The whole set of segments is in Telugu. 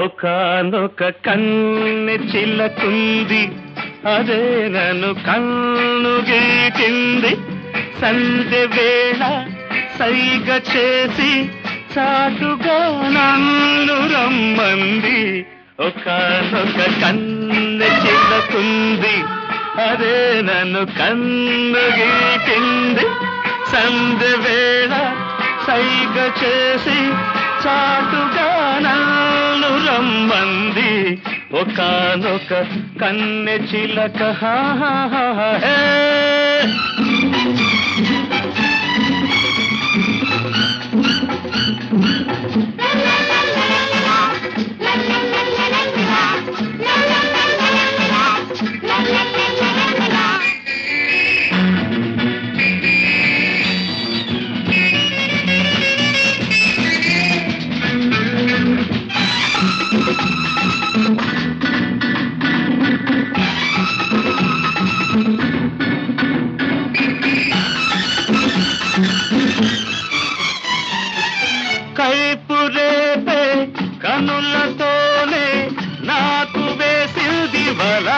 ఒకనొక కన్నె చిల్లకుంది అదే నన్ను కన్ను గీటింది సంధ్య వేళ సైగ చేసి చాటుగా నన్ను రమ్మంది ఒకనొక కన్నె చిల్లకుంది అదే నన్ను కన్ను గీటింది సంధ్య వేళ సైగ చేసి చాటుగా నన్ను రమ్మంది ఒకనొక కన్నె చిలక హా హా హా హా హే. కైపు రేపే కనులతోనే నాకు వేసింది వలా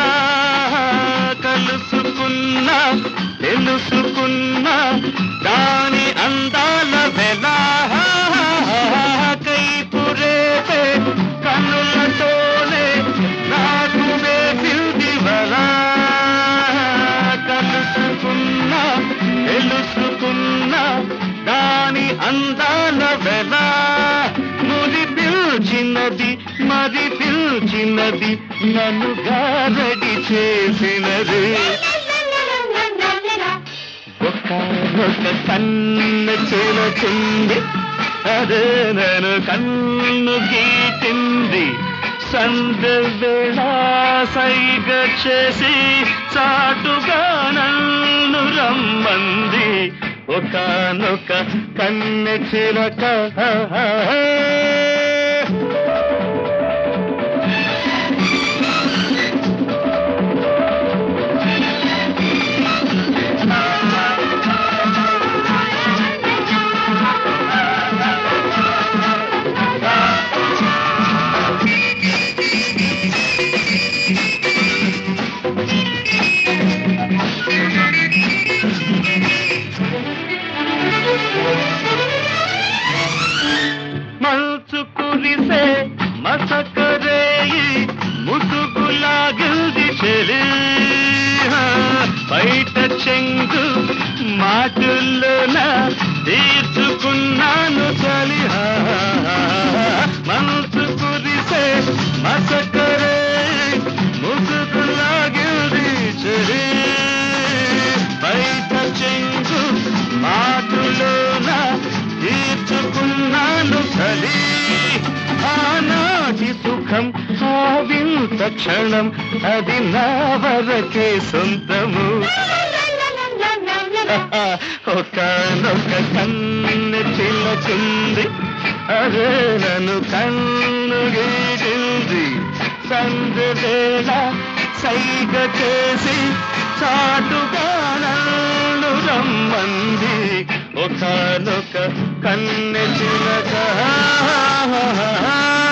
కలుసుకున్నా తెలుసుకున్నా దాని అందాల వెలా కైపు రేపే కనులతోనే నాకు వేసింది వలా కలుసుకున్నా తెలుసుకున్నా దాని అందాల వెల మురి పిల్చినది మరి పిల్చినది నన్ను గారడి చేసినది ఒక ఒక కన్న చెలచింది అదే నేను కన్ను గీటింది సంద వేళ సైగ చేసి చాటుగా నన్ను రమ్మంది ఒకనొక కన్నె చిలక మంచు కురిసే మసకరేయి ముసుగులాగిల్ది చెలి బయట చెంగు మాటల్లోన తీర్చుకున్నాను చలి మనసు కురిసే మసకరే ముసుగులాగిల్ది చెలి బయట చెంగు మాటలోన తీర్చుకున్నాను చలి ఆనాటి సుఖం ఆ వింత క్షణం అది నా వరకే సొంతము ఒకనొక కన్ను చిల్లకుంది అదే నన్ను కన్ను గీటింది సందేళ సైగ చేసి చాటుగా నన్ను రమ్మంది ఒకనొక కన్నె చిలక